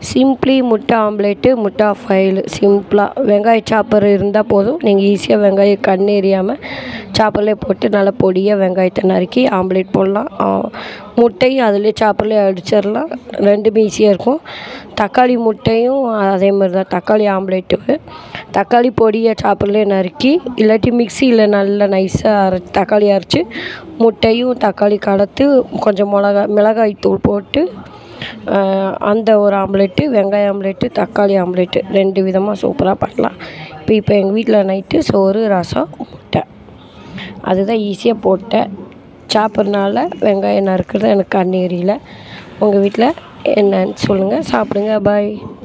simply முட்டை omelette முட்டை file சிம்பிளாக வெங்காய சாப்பர் இருந்தால் போதும் நீங்கள் ஈஸியாக வெங்காயம் கண் எரியாமல் சாப்பர்லேயே போட்டு நல்லா பொடியாக வெங்காயத்தை நறுக்கி ஆம்லேட் போடலாம் ஆ, முட்டையும் அதிலே சாப்பர்லேயே அடிச்சிடலாம் ரெண்டுமே ஈஸியாக இருக்கும் தக்காளி முட்டையும் அதே மாதிரி தான் தக்காளி ஆம்லேட்டு தக்காளி பொடியை சாப்பர்லேயே நறுக்கி இல்லாட்டி மிக்சியில் நல்லா நைஸாக அரை தக்காளி அரைச்சி முட்டையும் தக்காளி கலத்து கொஞ்சம் மிளகா மிளகாய் தூள் போட்டு ஆஹ், அந்த ஒரு ஆம்லேட்டு வெங்காய ஆம்லேட்டு தக்காளி ஆம்லேட்டு ரெண்டு விதமாக சூப்பராக பண்ணலாம் இப்போ இப்போ எங்கள் வீட்டில் நைட்டு சோறு ரசம் முட்டை அதுதான் ஈஸியாக போட்டேன் சாப்பிட்றனால வெங்காயம் நறுக்கிறது எனக்கு கண்ணு எரியல உங்கள் வீட்டில் என்னன்னு சொல்லுங்கள் சாப்பிடுங்க பாய்